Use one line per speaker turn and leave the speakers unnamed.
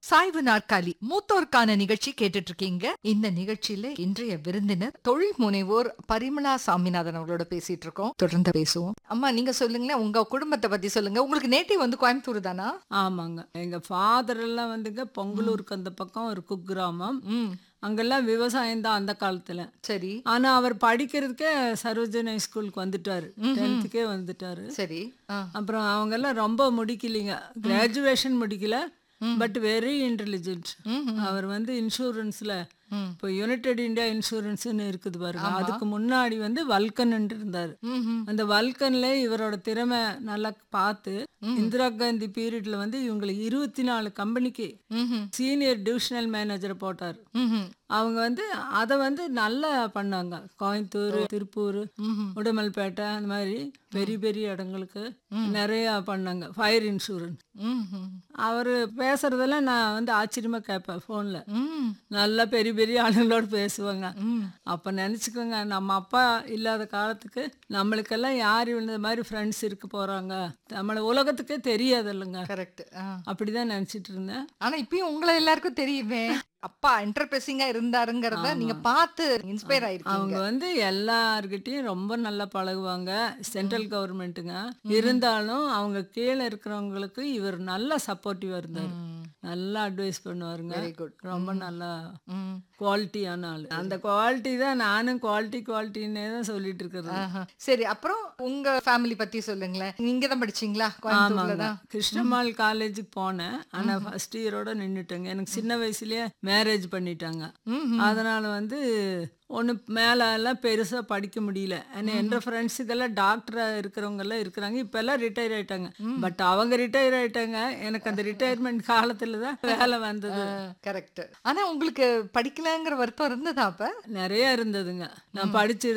சாய்வு நாற்காலி மூத்தோருக்கான நிகழ்ச்சி கேட்டுட்டு இருக்கீங்க இந்த நிகழ்ச்சியில இன்றைய விருந்தினர் தொழில் முனைவோர் பரிமளா சாமிநாதன் அவர்களோட பேசிட்டு இருக்கோம் தொடர்ந்து பேசுவோம் அம்மா நீங்க சொல்லுங்களேன் உங்க குடும்பத்தை பத்தி சொல்லுங்க உங்களுக்கு நேட்டிவ் வந்து கோயம்புத்தூர் தானா
ஆமாங்க எங்க ஃபாதர் எல்லாம் வந்துங்க பொங்கலூருக்கு அந்த பக்கம் ஒரு குக்கிராமம்
ம்
அங்கெல்லாம் விவசாயம் தான் அந்த காலத்துல
சரி
ஆனா அவர் படிக்கிறதுக்கே சரோஜனை ஸ்கூலுக்கு வந்துட்டாரு டென்த்துக்கே வந்துட்டாரு
சரி ஆ.
அப்புறம் அவங்க எல்லாம் ரொம்ப முடிக்கலைங்க கிராஜுவேஷன் முடிக்கல பட் வெரி இன்டெலிஜென்ட் அவர் வந்து இன்சூரன்ஸ்ல இப்போ யுனைடெட் இந்தியா இன்சூரன்ஸ்னு இருக்குது பாருங்க அதுக்கு முன்னாடி வந்து வல்கன் இருந்தார்
ம்ஹும்.
அந்த வல்கன்ல இவரோட திறமை நல்லா பார்த்து இந்திரா காந்தி பீரியட்ல வந்து இவங்களை இருபத்தி நாலு கம்பெனிக்கு
ம்ஹும்.
சீனியர் டிவிஷனல் மேனேஜரை போட்டார்
ம்ஹும்.
அவங்க வந்து அதை வந்து நல்லா பண்ணாங்க கோயம்புத்தூர் திருப்பூர் உடுமல்பேட்டை அந்த மாதிரி பெரிய பெரிய இடங்களுக்கு நிறைய பண்ணாங்க ஃபயர் இன்சூரன்ஸ்
ம்ஹும்.
அவர் பேசுறதெல்லாம் நான் வந்து ஆச்சரியமா கேட்பேன் ஃபோனில்
ம்.
நல்லா பெரிய பெரிய ஆளுங்களோட பேசுவாங்க அப்போ நினச்சிக்கோங்க நம்ம அப்பா இல்லாத காலத்துக்கு நம்மளுக்கெல்லாம் யார் இந்த மாதிரி ஃப்ரெண்ட்ஸ் இருக்க போகிறாங்க நம்மளை உலகத்துக்கே தெரியாது இல்லைங்க
கரெக்ட் ஆ.
அப்படிதான் நினச்சிட்டு இருந்தேன்
ஆனா இப்பயும் உங்களை எல்லாருக்கும் தெரியுமே அப்பா என்டர்பிரசிங்கா இருந்தாருங்கிறத நீங்க பார்த்து இன்ஸ்பயர்
அவங்க
ஆயிருக்கீங்க
வந்து எல்லார்கிட்டயும் ரொம்ப நல்லா பழகுவாங்க சென்ட்ரல் கவர்மெண்ட்டுங்க இருந்தாலும் அவங்க கீழே இருக்கிறவங்களுக்கு இவர் நல்லா சப்போர்ட்டிவா இருந்தார் நல்லா அட்வைஸ் பண்ணுவாருங்க
வெரி குட்
ரொம்ப நல்லா
ம்.
குவாலிட்டியான ஆள் அந்த குவாலிட்டி தான் நானும் குவாலிட்டி குவாலிட்டின்னே தான் சொல்லிட்டு இருக்கிறது
ஆஹா. சரி அப்புறம் உங்க ஃபேமிலி பத்தி சொல்லுங்களேன் நீங்க தான் படிச்சீங்களா கோயம்புத்தூர்ல
ஆமாங்க
தான்
கிருஷ்ணமால் காலேஜுக்கு போனேன் ஆனா ஃபர்ஸ்ட் இயரோட நின்னுட்டேங்க எனக்கு சின்ன வயசுலயே மேரேஜ் பண்ணிட்டாங்க அதனால வந்து ஒன்று மேலே எல்லாம் பெருசாக படிக்க முடியல ஏன்னா என்ற ஃப்ரெண்ட்ஸுக்கெல்லாம் டாக்டராக இருக்கிறவங்க எல்லாம் இருக்கிறாங்க இப்போ எல்லாம் ரிட்டையர் ஆயிட்டாங்க பட் அவங்க ரிட்டையர் ஆயிட்டாங்க எனக்கு அந்த ரிட்டையர்மெண்ட் காலத்துல தான் வேலை வந்தது
கரெக்ட் ஆனா உங்களுக்கு படிக்கலங்கிற வருத்தம் இருந்ததா அப்ப
நிறைய இருந்ததுங்க நான் படிச்சு